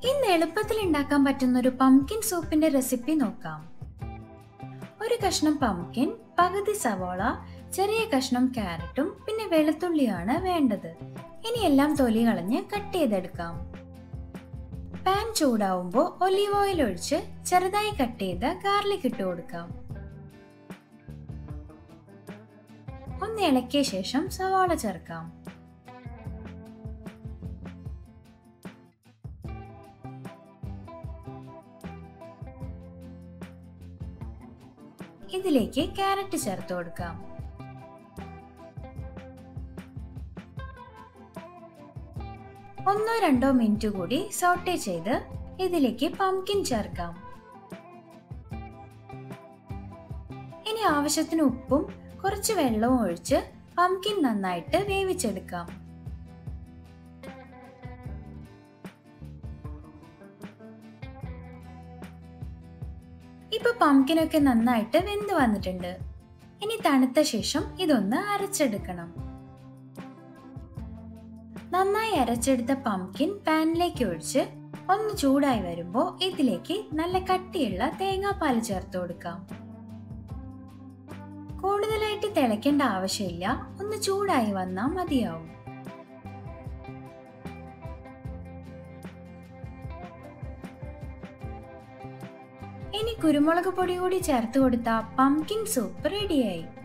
ഇന്ന് എളുപ്പത്തിൽ ഉണ്ടാക്കാൻ പറ്റുന്ന ഒരു പംകിൻ സൂപ്പിന്റെ റെസിപ്പി നോക്കാം ഒരു കഷ്ണം പംകിൻ പകുതി സവോള ചെറിയ കഷ്ണം ക്യാരറ്റും പിന്നെ വെളുത്തുള്ളിയാണ് വേണ്ടത് ഇനി എല്ലാം തൊലി കളഞ്ഞ് കട്ട് ചെയ്തെടുക്കാം പാൻ ചൂടാവുമ്പോൾ ഒലീവ് ഓയിൽ ഒഴിച്ച് ചെറുതായി കട്ട് ചെയ്ത ഗാർലിക് ഇട്ട് കൊടുക്കാം ഒന്ന് ഇളക്കിയ ശേഷം സവാള ചേർക്കാം ഇതിലേക്ക് ക്യാരറ്റ് ചേർത്ത് കൊടുക്കാം ഒന്നോ രണ്ടോ മിനിറ്റ് കൂടി സോട്ടെ ചെയ്ത് ഇതിലേക്ക് പംകിൻ ചേർക്കാം ഇനി ആവശ്യത്തിന് ഉപ്പും കുറച്ച് വെള്ളവും ഒഴിച്ച് പംകിൻ നന്നായിട്ട് വേവിച്ചെടുക്കാം ഇപ്പൊ പംകിനൊക്കെ നന്നായിട്ട് വെന്ത് വന്നിട്ടുണ്ട് ഇനി തണുത്ത ശേഷം ഇതൊന്ന് അരച്ചെടുക്കണം നന്നായി അരച്ചെടുത്ത പംകിൻ പാനിലേക്ക് ഒഴിച്ച് ഒന്ന് ചൂടായി വരുമ്പോൾ ഇതിലേക്ക് നല്ല കട്ടിയുള്ള തേങ്ങാപ്പാൽ ചേർത്ത് കൊടുക്കാം കൂടുതലായിട്ട് തിളയ്ക്കേണ്ട ആവശ്യമില്ല ഒന്ന് ചൂടായി വന്നാൽ മതിയാവും ഇനി കുരുമുളക് പൊടി കൂടി ചേർത്ത് കൊടുത്ത പംകിൻ സൂപ്പ് റെഡിയായി